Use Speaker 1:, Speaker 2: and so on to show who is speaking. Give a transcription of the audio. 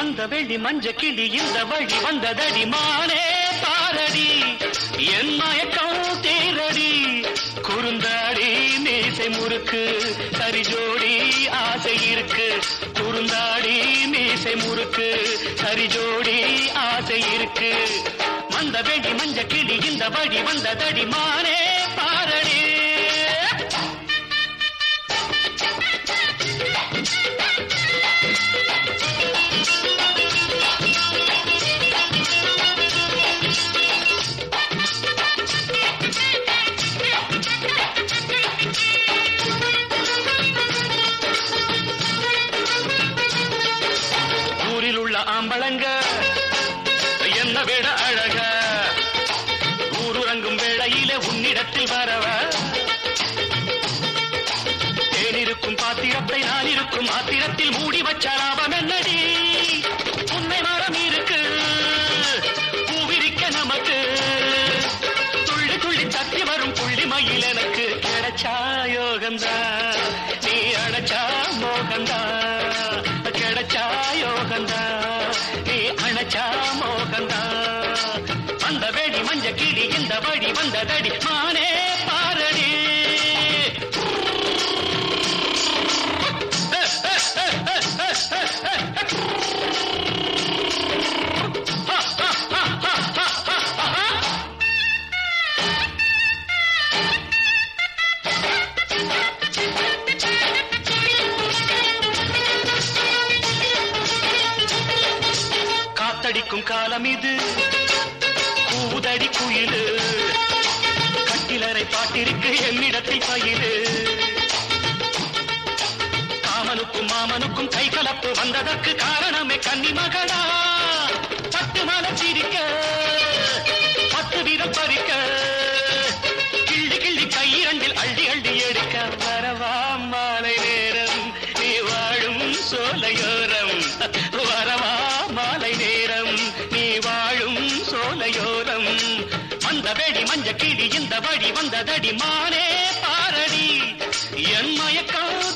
Speaker 1: மந்த வெள்ளி மஞ்ச கிளி இந்த வழி வந்ததடி மானே பாரடி என் மயக்கம் தேரடி குறுந்தாடி மீசை முறுக்கு சரி ஜோடி ஆசை இருக்கு குறுந்தாடி மீசை முறுக்கு சரி ஜோடி ஆசை இருக்கு மந்த வெள்ளி மஞ்ச கிளி இந்த வழி வந்ததடி மானே பாரடி ஊரில் உள்ள ஆம்பளங்க என்ன விட அழக ஊருறங்கும் வேளையிலே உன்னிடத்தில் வரவ தேனிருக்கும் பாத்திரத்தை நான் இருக்கும் ஆத்திரத்தில் மூடி வச்ச லாபம் என்னடி உன்னை மரம் இருக்கு பூவிரிக்க நமக்கு துள்ளி துள்ளி தத்தி வரும் புள்ளி மயில் எனக்கு கிடைச்சா யோகந்தா நீ அடைச்சா மோகந்தா கிடைச்சா யோகந்தா நீ அணைச்சா மோகந்தா வந்த வெடி மஞ்ச கிளி இந்த வழி வந்ததடி மானே பாரடி காத்தடிக்கும் காலம் இது கூதடி குயிலு கட்டிலறை பாட்டிருக்கு என்னிடத்தில் பயிலு காமனுக்கும் மாமனுக்கும் கை கலப்பு வந்ததற்கு காரணமே கன்னி மகளா பட்டு மலை சிரிக்க பத்து வீரம் பறிக்க கிள்ளி கிள்ளி கையிரண்டில் அள்ளி அள்ளி எடுக்க வரவா மாலை நேரம் நீ வாழும் சோலையோரம் வரவா மாலை நேரம் நீ வாழும் சோலையோரம் வந்த வெடி மஞ்ச கிளி இந்த வழி வந்ததடி மானே பாரடி என் மயக்கம்